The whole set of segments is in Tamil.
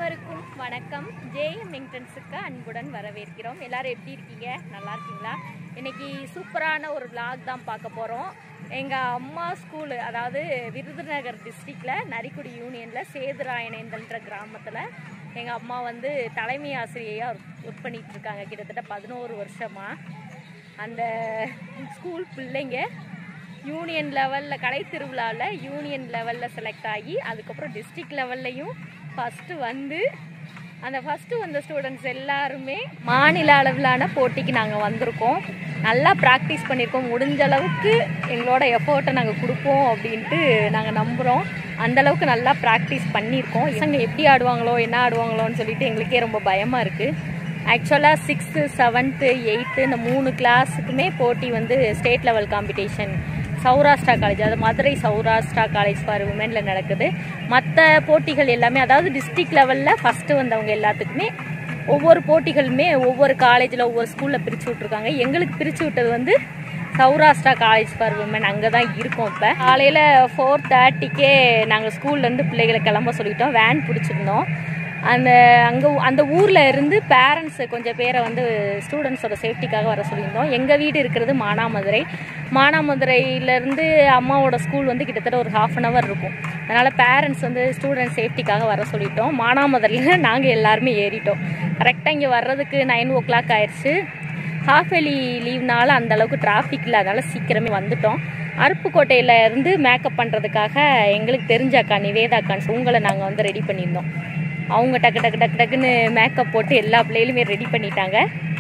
அனைவருக்கும் வணக்கம் ஜேஎம் மிங்டன்ஸுக்கு அன்புடன் வரவேற்கிறோம் எல்லாரும் எப்படி இருக்கீங்க நல்லா இருக்கீங்களா இன்னைக்கு சூப்பரான ஒரு vlog தான் பார்க்க போகிறோம் எங்கள் அம்மா ஸ்கூலு அதாவது விருதுநகர் டிஸ்ட்ரிக்டில் நரிக்குடி யூனியனில் சேதுராயனேந்தல்ன்ற கிராமத்தில் எங்கள் அம்மா வந்து தலைமை ஆசிரியையாக ஒர்க் பண்ணிட்டு இருக்காங்க கிட்டத்தட்ட பதினோரு வருஷமாக அந்த ஸ்கூல் பிள்ளைங்க யூனியன் லெவலில் கலை திருவிழாவில் யூனியன் லெவலில் செலக்ட் ஆகி அதுக்கப்புறம் டிஸ்ட்ரிக்ட் லெவல்லையும் ஃபஸ்ட்டு வந்து அந்த ஃபஸ்ட்டு வந்த ஸ்டூடெண்ட்ஸ் எல்லாருமே மாநில அளவிலான போட்டிக்கு நாங்கள் வந்திருக்கோம் நல்லா ப்ராக்டிஸ் பண்ணியிருக்கோம் முடிஞ்ச அளவுக்கு எங்களோட எஃபர்ட்டை நாங்கள் கொடுப்போம் அப்படின்ட்டு நாங்கள் நம்புகிறோம் அந்த அளவுக்கு நல்லா ப்ராக்டிஸ் பண்ணியிருக்கோம் பசங்க எப்படி ஆடுவாங்களோ என்ன ஆடுவாங்களோன்னு சொல்லிட்டு எங்களுக்கே ரொம்ப பயமாக இருக்குது ஆக்சுவலாக சிக்ஸ்த்து செவன்த்து எயித்து இந்த மூணு கிளாஸுக்குமே போட்டி வந்து state level competition Saurashtra college அதாவது மதுரை சௌராஷ்டிரா காலேஜ் ஃபார் உமனில் நடக்குது மற்ற போட்டிகள் எல்லாமே அதாவது டிஸ்ட்ரிக்ட் லெவலில் ஃபஸ்ட்டு வந்தவங்க எல்லாத்துக்குமே ஒவ்வொரு போட்டிகளுமே ஒவ்வொரு காலேஜில் ஒவ்வொரு ஸ்கூலில் பிரித்து விட்ருக்காங்க எங்களுக்கு பிரித்து விட்டது வந்து சௌராஷ்டிரா காலேஜ் ஃபார் உமன் அங்கே தான் இருக்கோம் இப்போ காலையில் ஃபோர் தேர்ட்டிக்கே நாங்கள் ஸ்கூல்லேருந்து பிள்ளைகளை கிளம்ப சொல்லிட்டோம் வேன் பிடிச்சிருந்தோம் அந்த அங்கே அந்த ஊரில் இருந்து பேரண்ட்ஸு கொஞ்சம் பேரை வந்து ஸ்டூடெண்ட்ஸோட சேஃப்டிக்காக வர சொல்லியிருந்தோம் எங்கள் வீடு இருக்கிறது மானாமதுரை மானாமதுரையிலேருந்து அம்மாவோட ஸ்கூல் வந்து கிட்டத்தட்ட ஒரு ஹாஃப் அன் ஹவர் இருக்கும் அதனால் பேரண்ட்ஸ் வந்து ஸ்டூடெண்ட் சேஃப்டிக்காக வர சொல்லிட்டோம் மானாமதுரையில் நாங்கள் எல்லாருமே ஏறிட்டோம் கரெக்டாக இங்கே வர்றதுக்கு நைன் ஓ கிளாக் ஆயிடுச்சு ஹாஃப் எலி லீவ்னால அந்த அளவுக்கு டிராஃபிக் இல்லை அதனால் சீக்கிரமே வந்துட்டோம் அருப்புக்கோட்டையில் இருந்து மேக்கப் பண்ணுறதுக்காக எங்களுக்கு தெரிஞ்ச அக்கா நிவேதா அக்கான்னு உங்களை நாங்கள் வந்து ரெடி பண்ணியிருந்தோம் அவங்க டக்கு டக்கு டக்கு டக்குன்னு மேக்கப் போட்டு எல்லா பிள்ளைகளுமே ரெடி பண்ணிட்டாங்க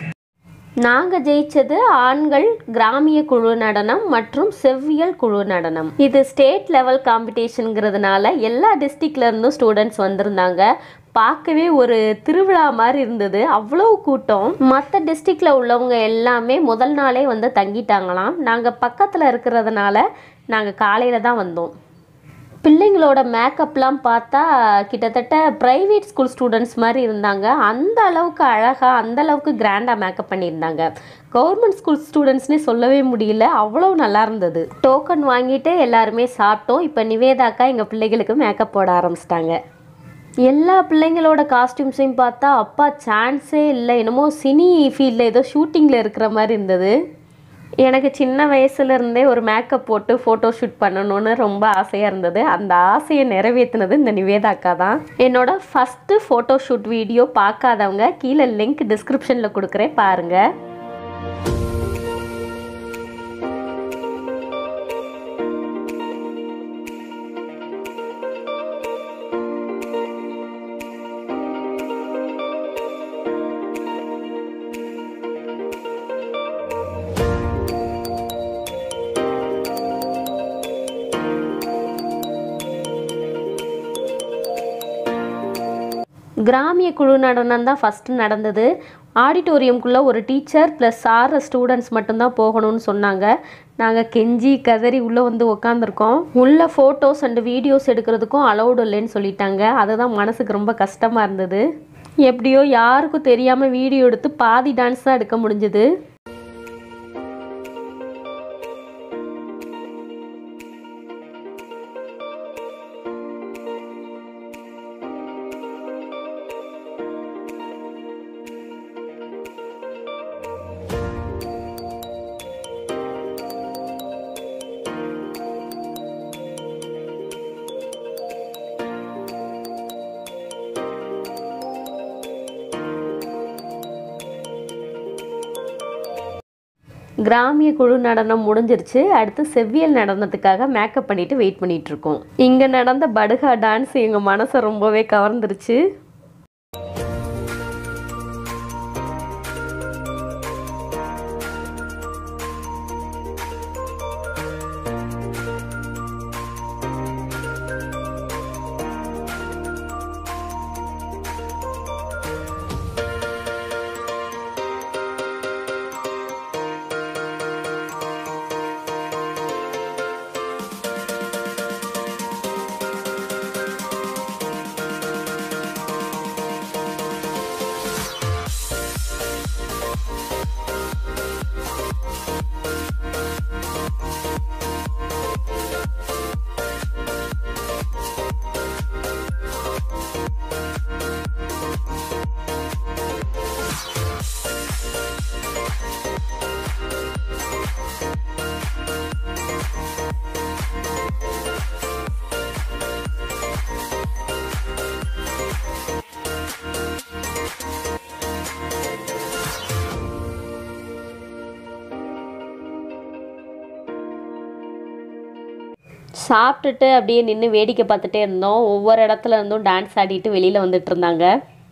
நாங்கள் ஜெயிச்சது ஆண்கள் கிராமிய குழு நடனம் மற்றும் செவ்வியல் குழு நடனம் இது ஸ்டேட் லெவல் காம்படிஷனுங்கிறதுனால எல்லா டிஸ்ட்ரிக்ட்ல இருந்தும் ஸ்டூடெண்ட்ஸ் வந்திருந்தாங்க பார்க்கவே ஒரு திருவிழா மாதிரி இருந்தது அவ்வளோ கூட்டம் மற்ற டிஸ்ட்ரிக்டில் உள்ளவங்க எல்லாமே முதல் நாளே வந்து தங்கிட்டாங்களாம் நாங்கள் பக்கத்தில் இருக்கிறதுனால நாங்கள் காலையில் தான் வந்தோம் பிள்ளைங்களோட மேக்கப்லாம் பார்த்தா கிட்டத்தட்ட ப்ரைவேட் ஸ்கூல் ஸ்டூடெண்ட்ஸ் மாதிரி இருந்தாங்க அந்த அளவுக்கு அழகாக அந்த அளவுக்கு கிராண்டாக மேக்கப் பண்ணியிருந்தாங்க கவர்மெண்ட் ஸ்கூல் ஸ்டூடெண்ட்ஸ்னே சொல்லவே முடியல அவ்வளோ நல்லா இருந்தது டோக்கன் வாங்கிட்டு எல்லாருமே சாப்பிட்டோம் இப்போ நிவேதாக்கா எங்கள் பிள்ளைகளுக்கு மேக்கப் போட ஆரம்பிச்சிட்டாங்க எல்லா பிள்ளைங்களோட காஸ்டியூம்ஸையும் பார்த்தா அப்பா சான்ஸே இல்லை என்னமோ சினி ஃபீல்டில் ஏதோ ஷூட்டிங்கில் இருக்கிற மாதிரி இருந்தது எனக்கு சின்ன வயசுல இருந்தே ஒரு மேக்கப் போட்டு ஃபோட்டோ ஷூட் பண்ணணும்னு ரொம்ப ஆசையாக இருந்தது அந்த ஆசையை நிறைவேற்றினது இந்த நிவேதா அக்கா தான் என்னோட ஃபஸ்ட்டு ஃபோட்டோ ஷூட் வீடியோ பார்க்காதவங்க கீழே லிங்க் டிஸ்கிரிப்ஷனில் கொடுக்குறேன் பாருங்கள் கிராமிய குழு நடனம் தான் ஃபஸ்ட்டு நடந்தது ஆடிட்டோரியம்குள்ளே ஒரு டீச்சர் ப்ளஸ் ஆறு ஸ்டூடெண்ட்ஸ் மட்டும்தான் போகணும்னு சொன்னாங்க நாங்கள் கெஞ்சி கதறி உள்ளே வந்து உக்காந்துருக்கோம் உள்ள ஃபோட்டோஸ் அண்ட் வீடியோஸ் எடுக்கிறதுக்கும் அலௌடு இல்லைன்னு சொல்லிட்டாங்க அதுதான் மனசுக்கு ரொம்ப கஷ்டமாக இருந்தது எப்படியோ யாருக்கும் தெரியாமல் வீடியோ எடுத்து பாதி டான்ஸ் தான் எடுக்க முடிஞ்சது கிராமிய குழு நடனம் முடிஞ்சிருச்சு அடுத்து செவ்வியல் நடனத்துக்காக மேக்கப் பண்ணிட்டு வெயிட் பண்ணிட்டு இருக்கோம் இங்க நடந்த படுகா டான்ஸ் எங்க மனசை ரொம்பவே கவர்ந்துருச்சு சாப்பிட்டுட்டு அப்படியே நின்று வேடிக்கை பார்த்துட்டே இருந்தோம் ஒவ்வொரு இடத்துல இருந்தும் டான்ஸ் ஆடிட்டு வெளியில் வந்துட்டு இருந்தாங்க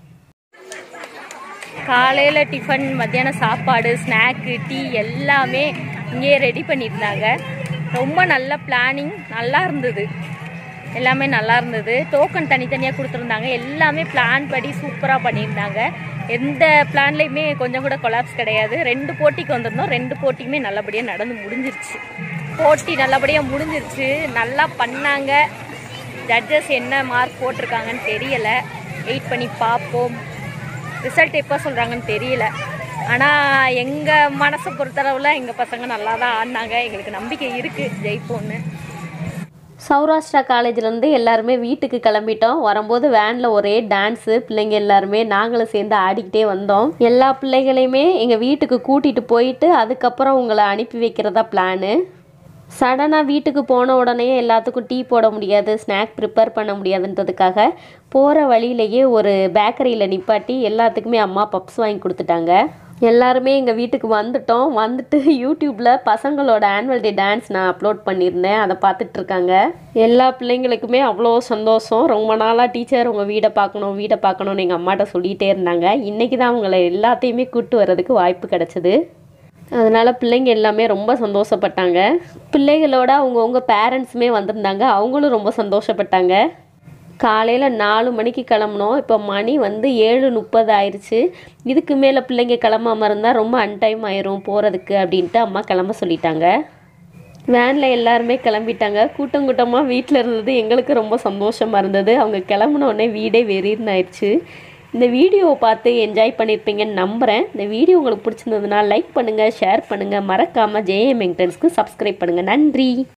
காலையில் டிஃபன் மத்தியானம் சாப்பாடு ஸ்நாக்கு டீ எல்லாமே இங்கேயே ரெடி பண்ணியிருந்தாங்க ரொம்ப நல்ல பிளானிங் நல்லா இருந்தது எல்லாமே நல்லா இருந்தது டோக்கன் தனித்தனியாக கொடுத்துருந்தாங்க எல்லாமே பிளான் படி சூப்பராக பண்ணியிருந்தாங்க எந்த பிளான்லேயுமே கொஞ்சம் கூட கொலாப்ஸ் கிடையாது ரெண்டு போட்டிக்கு வந்திருந்தோம் ரெண்டு போட்டியுமே நல்லபடியாக நடந்து முடிஞ்சிருச்சு போட்டி நல்லபடியாக முடிஞ்சிருச்சு நல்லா பண்ணாங்க ஜட்ஜஸ் என்ன மார்க் போட்டிருக்காங்கன்னு தெரியலை வெயிட் பண்ணி பார்ப்போம் ரிசல்ட் எப்போ சொல்கிறாங்கன்னு தெரியல ஆனால் எங்கள் மனசை பொறுத்தளவில் எங்கள் பசங்க நல்லா தான் ஆடினாங்க எங்களுக்கு நம்பிக்கை இருக்குது ஜெயிப்போம்னு சௌராஷ்டிரா காலேஜ்லேருந்து எல்லாருமே வீட்டுக்கு கிளம்பிட்டோம் வரும்போது வேனில் ஒரே டான்ஸு பிள்ளைங்க எல்லாருமே நாங்களும் சேர்ந்து ஆடிக்கிட்டே வந்தோம் எல்லா பிள்ளைகளையுமே எங்கள் வீட்டுக்கு கூட்டிகிட்டு போயிட்டு அதுக்கப்புறம் உங்களை அனுப்பி வைக்கிறதா பிளானு சடனாக வீட்டுக்கு போன உடனே எல்லாத்துக்கும் டீ போட முடியாது ஸ்நாக் ப்ரிப்பேர் பண்ண முடியாதுன்றதுக்காக போகிற வழியிலேயே ஒரு பேக்கரியில் நிப்பாட்டி எல்லாத்துக்குமே அம்மா பப்ஸ் வாங்கி கொடுத்துட்டாங்க எல்லாருமே எங்கள் வீட்டுக்கு வந்துட்டோம் வந்துட்டு யூடியூப்பில் பசங்களோட ஆனுவல் டே டான்ஸ் நான் அப்லோட் பண்ணியிருந்தேன் அதை பார்த்துட்டு இருக்காங்க எல்லா பிள்ளைங்களுக்குமே அவ்வளோ சந்தோஷம் ரொம்ப நாளாக டீச்சர் உங்கள் வீடை பார்க்கணும் வீடை பார்க்கணும்னு எங்கள் அம்மாட்ட சொல்லிகிட்டே இருந்தாங்க இன்றைக்கி தான் அவங்கள எல்லாத்தையுமே கூப்பிட்டு வர்றதுக்கு வாய்ப்பு கிடச்சிது அதனால் பிள்ளைங்க எல்லாமே ரொம்ப சந்தோஷப்பட்டாங்க பிள்ளைகளோட அவங்கவுங்க பேரண்ட்ஸுமே வந்திருந்தாங்க அவங்களும் ரொம்ப சந்தோஷப்பட்டாங்க காலையில் நாலு மணிக்கு கிளம்புனோம் இப்போ மணி வந்து ஏழு முப்பது ஆயிடுச்சு இதுக்கு மேலே பிள்ளைங்க கிளம்பாம இருந்தால் ரொம்ப அன்டைம் ஆயிரும் போகிறதுக்கு அப்படின்ட்டு அம்மா கிளம்ப சொல்லிட்டாங்க வேனில் எல்லாருமே கிளம்பிட்டாங்க கூட்டம் கூட்டமாக வீட்டில் இருந்தது எங்களுக்கு ரொம்ப சந்தோஷமாக இருந்தது அவங்க கிளம்புன உடனே வீடே வெறின்னு ஆயிடுச்சு இந்த வீடியோவை பார்த்து என்ஜாய் பண்ணியிருப்பீங்கன்னு நம்புகிறேன் இந்த வீடியோ உங்களுக்கு பிடிச்சிருந்ததுன்னா லைக் பண்ணுங்கள் ஷேர் பண்ணுங்கள் மறக்காமல் ஜேஎம் மெங்டன்ஸ்க்கு சப்ஸ்கிரைப் பண்ணுங்கள் நன்றி